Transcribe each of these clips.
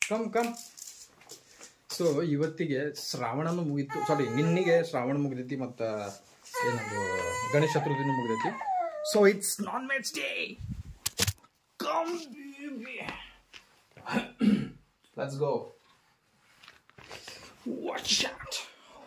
Come come so ಇವತ್ತಿಗೆ ಶ್ರಾವಣನೂ ಮುಗೀತು ಸಾರಿ ನಿನ್ನಿಗೆ ಶ್ರಾವಣ ಮುಗಿದೈತಿ ಮತ್ತು ಏನದು ಗಣೇಶ ಚತುರ್ಥಿನೂ ಮುಗಿದೈತಿ so it's non veg day come let's go watch shot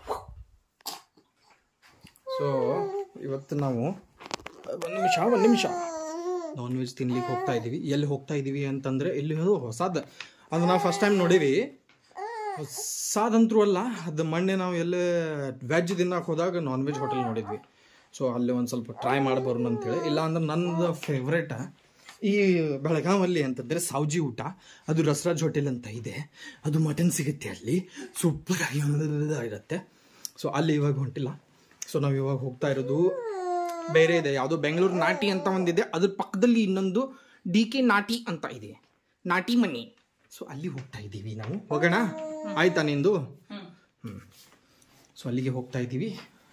ಸೊ ಇವತ್ತು ನಾವು ಒಂದು ನಿಮಿಷ ಒಂದು ನಿಮಿಷ ನಾನ್ ವೆಜ್ ತಿನ್ಲಿಕ್ಕೆ ಹೋಗ್ತಾ ಇದ್ದೀವಿ ಎಲ್ಲಿ ಹೋಗ್ತಾ ಇದ್ದೀವಿ ಅಂತಂದ್ರೆ ಇಲ್ಲಿ ಅದು ಹೊಸದ ಅದು ನಾವು ಫಸ್ಟ್ ಟೈಮ್ ನೋಡೀವಿ ಹೊಸದಂತರೂ ಅಲ್ಲ ಅದು ಮೊನ್ನೆ ನಾವು ಎಲ್ಲೇ ವೆಜ್ ತಿನ್ನಕ್ಕೆ ಹೋದಾಗ ನಾನ್ ವೆಜ್ ಹೋಟೆಲ್ ನೋಡಿದ್ವಿ ಸೊ ಅಲ್ಲಿ ಒಂದು ಸ್ವಲ್ಪ ಟ್ರೈ ಮಾಡಬಾರ್ದು ಅಂತೇಳಿ ಇಲ್ಲ ಅಂದ್ರೆ ನನ್ನದು ಫೇವ್ರೇಟ ಈ ಬೆಳಗಾವಲ್ಲಿ ಅಂತಂದರೆ ಸಾವ್ಜಿ ಊಟ ಅದು ರಸರಾಜ್ ಹೋಟೆಲ್ ಅಂತ ಇದೆ ಅದು ಮಟನ್ ಸಿಗುತ್ತೆ ಅಲ್ಲಿ ಸೂಪರ್ ಆಗಿ ಇರುತ್ತೆ ಸೊ ಅಲ್ಲಿ ಇವಾಗ ಹೊಂಟಿಲ್ಲ ಸೊ ನಾವು ಇವಾಗ ಹೋಗ್ತಾ ಇರೋದು ಬೇರೆ ಇದೆ ಯಾವುದೋ ಬೆಂಗಳೂರು ನಾಟಿ ಅಂತ ಒಂದಿದೆ ಅದ್ರ ಪಕ್ಕದಲ್ಲಿ ಇನ್ನೊಂದು ಡಿ ಕೆ ನಾಟಿ ಅಂತ ಇದೆ ನಾಟಿ ಮನಿ ಸೊ ಅಲ್ಲಿ ಹೋಗ್ತಾ ಇದ್ದೀವಿ ನಾವು ಹೋಗೋಣ ಆಯ್ತಾ ನಿಂದು ಹ್ಞೂ ಸೊ ಅಲ್ಲಿಗೆ ಹೋಗ್ತಾ ಇದ್ದೀವಿ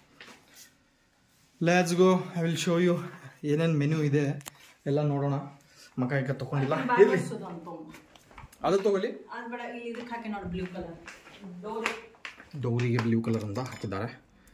let's go I will show you ಏನೇನು ಮೆನು ಇದೆ ಎಲ್ಲ ನೋಡೋಣ ಮಕ ಈಗ ತಗೊಂಡಿಲ್ಲ ಇರ್ಲಿ ಅದು ತಗೊಳ್ಳಿ ಅದ್ ಬೇಡ ಇಲ್ಲಿ ಇದಕ್ಕೆ ಹಾಕಿ ನೋಡಿ ಬ್ಲೂ ಕಲರ್ ಡೋರ್ ಡೌರಿಗೆ ಬ್ಲೂ ಕಲರ್ ಅಂತ ಹಾಕಿದ್ದಾರೆ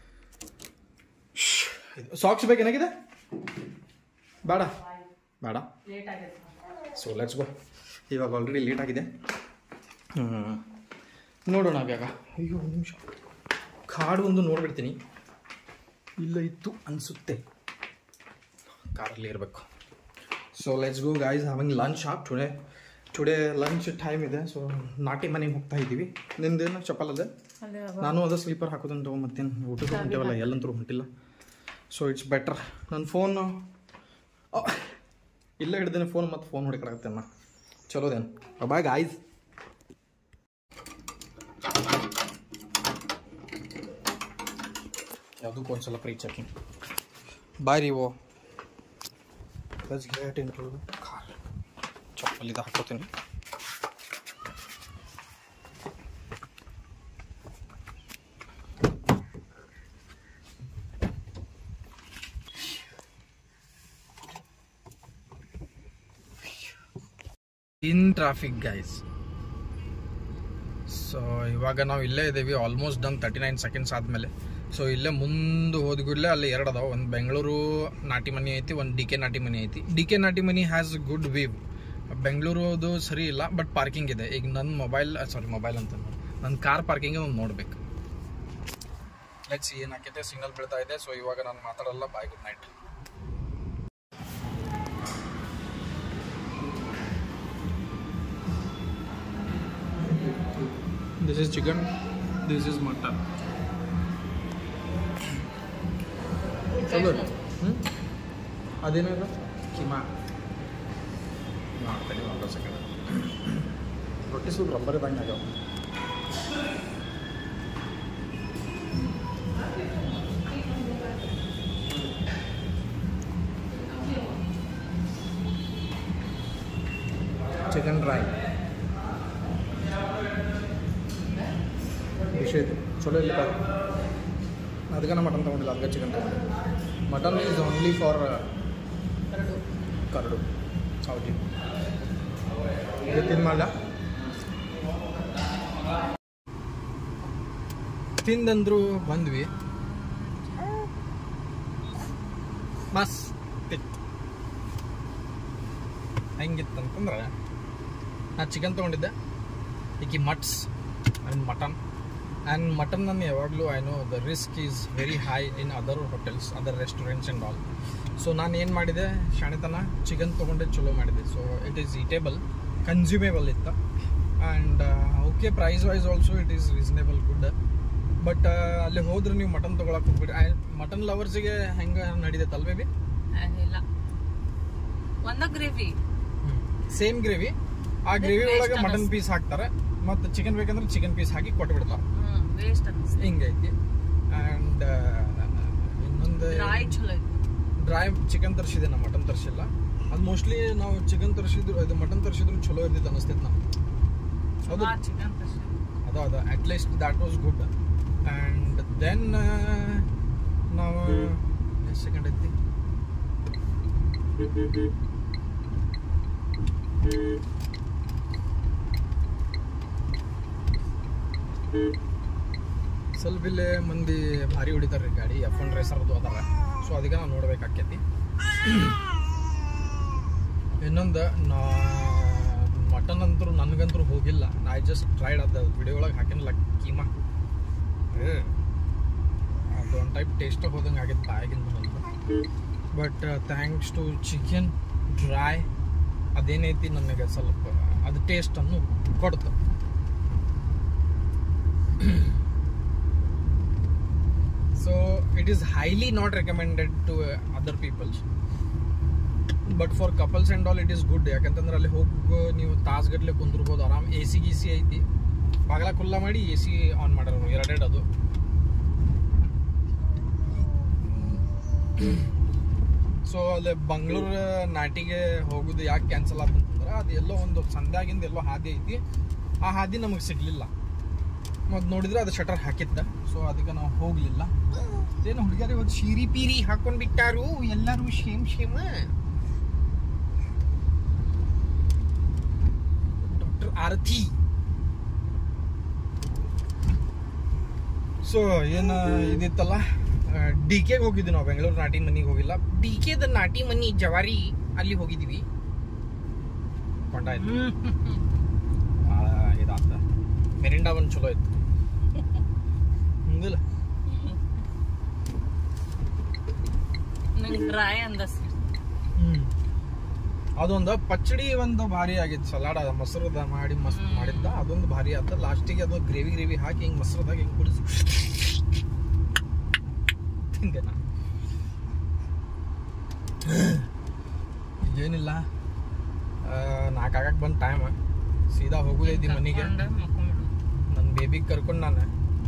ಸಾಕ್ಸ್ ಬೇಕೇನಾಗಿದೆ ಬೇಡ ಬೇಡ ಲೇಟ್ ಆಗೈತೆ ಸೊ ಲೆಟ್ಸ್ ಗೋ ಇವಾಗ ಆಲ್ರೆಡಿ ಲೇಟ್ ಆಗಿದೆ ಹ್ಞೂ ನೋಡೋಣ ಬೇಗ ಅಯ್ಯೋ ಒಂದು ನಿಮಿಷ ಕಾಡು ಒಂದು ನೋಡ್ಬಿಡ್ತೀನಿ ಇಲ್ಲ ಇತ್ತು ಅನಿಸುತ್ತೆ ಕಾರಲ್ಲಿ ಇರಬೇಕು so let's go guys having lunch up today today lunch time ಇದೆ ಸೊ ನಾಟಿ ಮನೆಗೆ ಹೋಗ್ತಾ ಇದ್ದೀವಿ ನಿಂದೇನು ಚಪ್ಪಲ್ ಅದೇ ನಾನು ಅದ ಸ್ಲೀಪರ್ ಹಾಕೋದಂತ ಮತ್ತೇನು ಊಟಕ್ಕೆ ಹೊಂಟೇವಲ್ಲ ಎಲ್ಲಂತರೂ ಹೊಂಟಿಲ್ಲ ಸೊ ಇಟ್ಸ್ ಬೆಟರ್ ನನ್ನ ಫೋನು ಇಲ್ಲ ಹಿಡ್ದೇನೆ ಫೋನ್ ಮತ್ತು ಫೋನ್ ಹೊಡಿಕಲಾಗತ್ತೆ ಅಣ್ಣ ಚಲೋದೇನು ಬಾಯ್ ಗಾಯ್ಸ್ ಯಾವುದಕ್ಕೂ ಒಂದ್ಸಲ ಪ್ರೀ ಚೆಕಿಂಗ್ ಬಾಯ್ ರೀ ಓ let's get into car ಚಪ್ಪಲ್ ಇದು ಹಾಕೋತೀನಿ ಇನ್ ಟ್ರಾಫಿಕ್ ಗೈಸ್ ಸೊ ಇವಾಗ ನಾವು ಇಲ್ಲೇ ಇದ್ದೀವಿ almost done thirty nine seconds ಆದಮೇಲೆ ಸೊ ಇಲ್ಲೇ ಮುಂದೆ ಹೋದ್ಗುಡ್ಲೆ ಅಲ್ಲಿ ಎರಡು ಅದಾವ ಒಂದು ಬೆಂಗಳೂರು ನಾಟಿ ಮನಿ ಐತಿ ಒಂದು ಡಿ ಕೆ ನಾಟಿ ಮನಿ ಐತಿ D K Naati Mane has good view ಬೆಂಗಳೂರುದು ಸರಿ ಇಲ್ಲ ಬಟ್ ಪಾರ್ಕಿಂಗ್ ಇದೆ ಈಗ ನನ್ನ ಮೊಬೈಲ್ ಸಾರಿ ಮೊಬೈಲ್ ಅಂತ ನನ್ನ ಕಾರ್ ಪಾರ್ಕಿಂಗ್ ಒಂದು ನೋಡ್ಬೇಕು ಲೆಟ್ಸ್ ಏನಾಕೈತೆ ಸಿಗ್ನಲ್ ಬೀಳ್ತಾ ಇದೆ ಸೊ ಇವಾಗ ನಾನು ಮಾತಾಡಲ್ಲ bye good night This is chicken. This is mutton. ಚಲೋ ಹ್ಞೂ ಅದೇನಲ್ಲ ಕಿಮಾ ಮಾಡ್ತೀನಿ ಒಂದು ಸೆಕೆಂಡ್ ರೊಟ್ಟಿ ಸ್ವಲ್ಪ ರಬ್ಬರ್ ಇದ್ದಂಗೆ ಆಗ್ಯಾವ ಚಿಕನ್ ಡ್ರೈ ವಿಷಯ ಇದು ಚಲೋ ಇಲ್ಲ ಅದಕ್ಕೆ ನಾ ಮಟನ್ ತೊಗೊಂಡಿಲ್ಲ ಅದಕ್ಕೆ ಚಿಕನ್ ತೊಗೊಂಡಿಲ್ಲ ಮಟನ್ ಈಸ್ ಓನ್ಲಿ ಫಾರ್ ಕರಡು ಹೌದು ಇದು ತಿನ್ ಮಾಡಲ ತಿಂದಂದ್ರು ಬಂದ್ವಿ ಬಸ್ ತಿತ್ತು ಹೆಂಗಿತ್ತು ಅಂತಂದ್ರೆ ನಾ ಚಿಕನ್ ತೊಗೊಂಡಿದ್ದೆ ಈಕಿ ಮಟ್ಸ್ ಆ್ಯಂಡ್ ಮಟನ್ ಆ್ಯಂಡ್ ಮಟನ್ ನಾನು ಯಾವಾಗಲೂ I know the risk is very high in other hotels other restaurants and all so ನಾನು ಏನು ಮಾಡಿದೆ ಶಾಣಿತನ ಚಿಕನ್ ತೊಗೊಂಡೆ ಚಲೋ ಮಾಡಿದೆ so it is eatable consumable ಇತ್ತು and okay price wise also it is reasonable good but ಅಲ್ಲಿ ಹೋದ್ರೆ ನೀವು ಮಟನ್ ತೊಗೊಳಕ್ಕೆ ಹೋಗ್ಬಿಡಿ ಮಟನ್ ಲವರ್ಸಿಗೆ ಹೆಂಗೆ ನಡೀತೈತೆ ಅಲ್ವೇ ಬಿ ಇಲ್ಲ ಒಂದ ಗ್ರೇವಿ ಸೇಮ್ ಗ್ರೇವಿ ಆ ಗ್ರೇವಿ waste ಒಳಗೆ ಮಟನ್ ಅನ್ನಿಸ್ತು. ಪೀಸ್ ಹಾಕ್ತಾರೆ ಮತ್ತು ಚಿಕನ್ ಬೇಕಂದ್ರೆ ಚಿಕನ್ ಪೀಸ್ ಹಾಕಿ ಕೊಟ್ಬಿಡ್ತಾರೆ ಹ್ಮ್ ವೇಸ್ಟ್ ಅನ್ಸ್ತು ಹಿಂಗೈತಿ ಆ್ಯಂಡ್ ಇನ್ನೊಂದು ಡ್ರೈ ಚಲೋ ಇತ್ತು ಡ್ರೈ ಚಿಕನ್ ತರಿಸಿದೆ ನಾ ಮಟನ್ ತರಿಸಿಲ್ಲ ಅದು ಮೋಸ್ಟ್ಲಿ ನಾವು ಚಿಕನ್ ತರಿಸಿದ್ರು ಇದು ಮಟನ್ ತರಿಸಿದ್ರು ಚಲೋ ಇರ್ತಿತ್ತು ಅನಿಸ್ತೈತೆ ನಾವು ಹೌದು ಹಾ ಚಿಕನ್ ಅದು ಅದು at least that was good and then ನಾವು ಎಷ್ಟು ಸೆಕೆಂಡ್ ಐತಿ ಸ್ವಲ್ಪ ಇಲ್ಲೇ ಮಂದಿ ಭಾರಿ ಹೊಡಿತಾರ್ರಿ ಗಾಡಿ ಎಫ್ ಒನ್ ರೇಸರ್ದು ಅದಾರ ಸೊ ಅದಕ್ಕೆ ನಾವು ನೋಡ್ಬೇಕಾಕೈತಿ ಇನ್ನೊಂದು ನಾ ಮಟನ್ ಅಂತೂ ನನಗಂತೂ ಹೋಗಿಲ್ಲ ಐ ಜಸ್ಟ್ ಟ್ರೈಡ್ ಅದ ವಿಡಿಯೋ ಒಳಗೆ ಹಾಕಿನಲ್ಲ ಕೀಮಾ ಏ, ಅದು ಒಂದು ಟೈಪ್ ಟೇಸ್ಟ್ ಹೋದಂಗೆ ಆಗಿತ್ತು ಬಾಯಾಗಿಂದ ನನಗೆ but thanks to chicken dry ಅದೇನೈತಿ ನನಗೆ ಸ್ವಲ್ಪ ಅದು ಟೇಸ್ಟನ್ನು ಕೊಡ್ತು so it is highly not recommended to other peoples but for couples and all it is good ಯಾಕಂತಂದ್ರೆ ಅಲ್ಲಿ ಹೋಗಿ ನೀವು ತಾಸ್ಗಟ್ಲೆ ಕುಂದಿರ್ಬೋದು ಆರಾಮ್ ಎ ಸಿ ಗಿ ಸಿ ಐತಿ ಬಾಗಲ ಕುಲ್ಲ ಮಾಡಿ ಎ ಸಿ ಆನ್ ಮಾಡ್ಯಾರ ಎರಡೆರಡು ಅದು ಸೊ ಅಲ್ಲಿ ಬಂಗ್ಳೂರ್ ನಾಟಿಗೆ ಹೋಗುದು ಯಾಕೆ ಕ್ಯಾನ್ಸಲ್ ಆತಂತಂದ್ರೆ ಅದು ಎಲ್ಲೋ ಒಂದು ಸಂಧ್ಯಾಗಿಂದ ಎಲ್ಲೋ ಹಾದಿ ಐತಿ ಆ ಹಾದಿ ನಮಗೆ ಸಿಗ್ಲಿಲ್ಲ ಮತ್ತು ನೋಡಿದ್ರೆ ಅದು ಶಟರ್ ಹಾಕಿತ್ತ ಸೊ ಅದಕ್ಕೆ ನಾವು ಹೋಗ್ಲಿಲ್ಲ ಏನು ಹುಡುಗಿಯರು ಇವತ್ತು ಶೀರಿ ಪೀರಿ ಹಾಕೊಂಡ್ ಬಿಟ್ಟಾರು ಎಲ್ಲರೂ shame shame doctor Aarti so ಏನು ಇದಿತ್ತಲ್ಲ ಡಿ ಕೆಗೆ ಹೋಗಿದ್ವಿ ನಾವು ಬೆಂಗಳೂರು ನಾಟಿ ಮನಿಗೆ ಹೋಗಿಲ್ಲ ಡಿ ಕೆದ ನಾಟಿ ಮನಿ ಜವಾರಿ ಅಲ್ಲಿ ಹೋಗಿದ್ವಿ ಕೊಂಡ ಆಯ್ತು ಭಾಳ ಇದಾತ ಮೆರಿಂಡಾ ಒಂದು ಚಲೋ ಇತ್ತು ಹಂಗಿಲ್ಲ ನಂಗೆ ಡ್ರೈ ಅಂದಸ್ ಹ್ಮ್ ಅದೊಂದು ಪಚ್ಚಡಿ ಒಂದು ಭಾರಿ ಆಗಿತ್ತು ಸಲಾಡ್ ಅದ ಮೊಸರದ ಮಾಡಿ ಮಸ್ತ್ ಹ್ಮ್. ಮಾಡಿದ್ದ ಅದೊಂದು ಭಾರಿ ಆದ ಲಾಸ್ಟಿಗೆ ಅದು ಗ್ರೇವಿ ಗ್ರೇವಿ ಹಾಕಿ ಹಿಂಗ್ ಮೊಸರದಾಗ ಹಿಂಗ್ ಕುಡಿಸಿ ತಿಂದೆ ನಾ ಏನಿಲ್ಲ ನಾಲ್ಕಾಗಕ್ಕೆ ಬಂದ ಟೈಮ್ ಸೀದಾ ಹೋಗುದೈತಿ ಮನೆಗೆ ನನ್ನ ಬೇಬಿಗೆ ಕರ್ಕೊಂಡು ನಾನು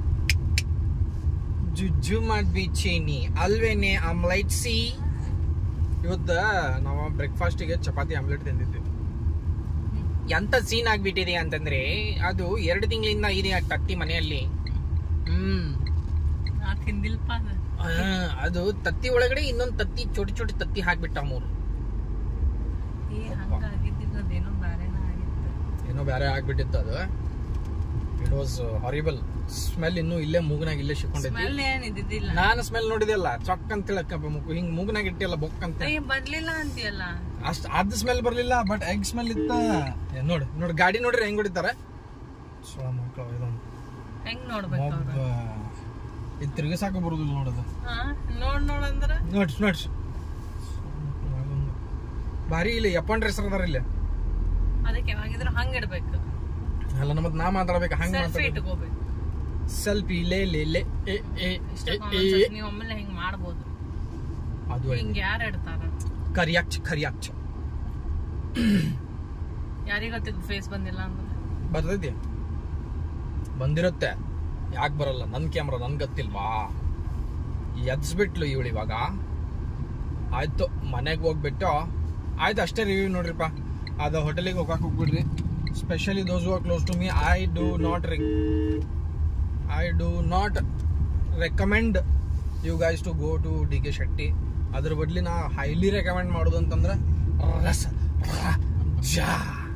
ಜುಜ್ಜು ಮಾಡ್ಬಿ ಚೇನಿ ಅಲ್ವೇನೆ ಆಮ್ಲೈಟ್ ಸಿ ಇವತ್ತ ನಾವು ಬ್ರೇಕ್ಫಾಸ್ಟಿಗೆ ಚಪಾತಿ ಆಮ್ಲೆಟ್ ತಿಂದಿದ್ವಿ ಎಂತ ಸೀನ್ ಆಗ್ಬಿಟ್ಟಿದೆ ಅಂತಂದ್ರೆ ಅದು ಎರಡು ತಿಂಗಳಿಂದ ಇದೆ ಆ ತತ್ತಿ ಮನೆಯಲ್ಲಿ ಹ್ಮ್ ನಾ ತಿಂದಿಲ್ಪ ಅದ ಆ, ಅದು ತತ್ತಿ ಒಳಗಡೆ ಇನ್ನೊಂದು ತತ್ತಿ ಚೋಟಿ ಚೋಟಿ ತತ್ತಿ ಹಾಕ್ಬಿಟ್ಟ ಮೂರು ಏ ಹಂಗಾಗಿದ್ದಿದ್ದು ಅದೇನೋ ಬ್ಯಾರೆನ ಆಗಿತ್ತು ಏನೋ ಬೇರೆ ಆಗ್ಬಿಟ್ಟಿತ್ತು ಅದು ಇಟ್ ವಾಸ್ ಹಾರಿಬಲ್ ಸ್ಮೆಲ್ ಇನ್ನೂ ಇಲ್ಲೇ ಮೂಗ್ನಾಗ ಇಲ್ಲೇ ಸಿಕ್ಕೊಂಡೈತಿ ಸ್ಮೆಲ್ ಏನ್ ಇದ್ದಿದ್ದಿಲ್ಲ ನಾನು ಸ್ಮೆಲ್ ನೋಡಿದೆಲ್ಲ ಚೊಕ್ ಅಂತ ಹೇಳಕ್ಕ ಹಿಂಗ್ ಮೂಗ್ನಾಗ ಇಟ್ಟಿಲ್ಲ ಬೊಕ್ ಅಂತ ಏ ಬರ್ಲಿಲ್ಲ ಅಂತೀಯಲ್ಲ ಅಷ್ಟ್ ಅದ್ ಸ್ಮೆಲ್ ಬರ್ಲಿಲ್ಲ ಬಟ್ ಎಗ್ ಸ್ಮೆಲ್ ಇತ್ತ ಏ, ನೋಡ್ ನೋಡ್ ಗಾಡಿ ನೋಡ್ರಿ ಹೆಂಗ್ ಹೊಡಿತಾರ ಸೊ ಮಕ್ಕಳು ಇದೊಂದು ಹೆಂಗ್ ನೋಡ್ಬೇಕು ಮೊಬ್ಬ ಅವ್ರು ಇದು ತಿರುಗಿಸಾಕ ಬರುದಿಲ್ಲ ನೋಡೋದು ಹಾ ನೋಡ್ ನೋಡಂದ್ರ ನೋಡ್ಸ್ ನೋಡ್ಸ್ ಭಾರಿ ಇಲ್ಲಿ ಎಪ್ಪನ್ ಡ್ರೆಸ್ಸರ್ ಅದಾರ ಇಲ್ಲಿ ಅದಕ್ಕೆ ಯಾವಾಗಿದ್ರು ಹಂಗ್ ಇಡ್ಬೇಕು ಅಲ್ಲ ನಮ್ಮದ್ ನಾ ಮಾತಾಡ್ಬೇಕು ಹಂಗ ಸೆಲ್ಫಿ ಇಟ್ಕೋಬೇಕು ಸೆಲ್ಫಿ ಲೇ ಲೇ ಲೇ ಎ ಎ ಇಷ್ಟ ಎ, ಎ. ನೀವು ಒಮ್ಮೆಲೆ ಹಿಂಗ್ ಮಾಡ್ಬೋದು ಅದು ಹಿಂಗ್ ಯಾರು ಇಡ್ತಾರ ಕರಿಯಾಕ್ಚ್ ಕರಿಯಾಕ್ಚ್ ಯಾರಿಗ ಗೊತ್ತಿದ್ ಫೇಸ್ ಬಂದಿಲ್ಲ ಅಂದ್ರೆ ಬರ್ತೈತಿ ಬಂದಿರುತ್ತೆ ಯಾಕೆ ಬರಲ್ಲ ನನ್ನ ಕ್ಯಾಮ್ರಾ ನನ್ ಗೊತ್ತಿಲ್ವಾ ಎದ್ಸ್ಬಿಟ್ಲು ಇವಳು ಇವಾಗ ಆಯ್ತು ಮನೆಗೆ ಹೋಗ್ಬಿಟ್ಟು ಆಯ್ತು ಅಷ್ಟೇ ರಿವ್ಯೂ ನೋಡ್ರಿಪ್ಪ ಅದು ಹೋಟೆಲಿಗೆ ಹೋಗಕ್ಕೆ ಹೋಗ್ಬಿಡ್ರಿ specially those are close to me I do not ring I do not recommend you guys to go to D K Shetty ಅದ್ರ ಬದ್ಲಿ ನಾ ಹೈಲಿ ರೆಕಮೆಂಡ್ ಮಾಡೋದು ಅಂತಂದ್ರೆ ರಸ ಜಾ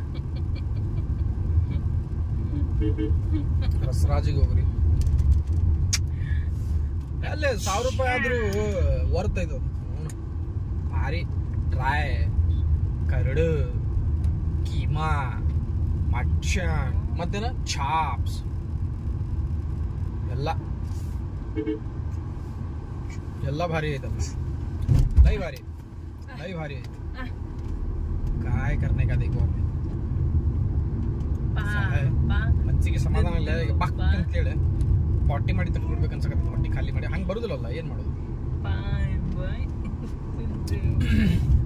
ರಸರಾಜಿಗೆ ಹೋಗ್ರಿ ಅಲ್ಲೇ ಸಾವಿರ ರೂಪಾಯಿ ಆದ್ರೂ ವರ್ತ್ ಇದು ಹ್ಮ್. ಭಾರಿ ಡ್ರೈ ಕರಡು ಕೀಮಾ ಮಚ್ಚನ್ ಮತ್ತೇನ ಚಾಪ್ಸ್ ಎಲ್ಲ ಎಲ್ಲ ಭಾರಿ ಐತಲ್ಲ ಲೈ ಭಾರಿ ಲೈ ಭಾರಿ ಐತಿ काय करने का देखो हमें ಪಾ ಸಹಾಯ. ಪಾ ಮನ್ಸಿಗೆ ಸಮಾಧಾನ ಇಲ್ಲ ಈಗ ಬಕ್ ಅಂತೇಳಿ ಪಾಟಿ ಮಾಡಿ ತಗೊಂಡ್ಬಿಡ್ಬೇಕು ಅನ್ಸಕತ್ತೆ ಹೊಟ್ಟಿ ಖಾಲಿ ಮಾಡಿ ಹಂಗೆ ಬರುದಿಲ್ಲಲ್ಲ ಏನ್ ಮಾಡೋದು ಬಾಯ್ ಬಾಯ್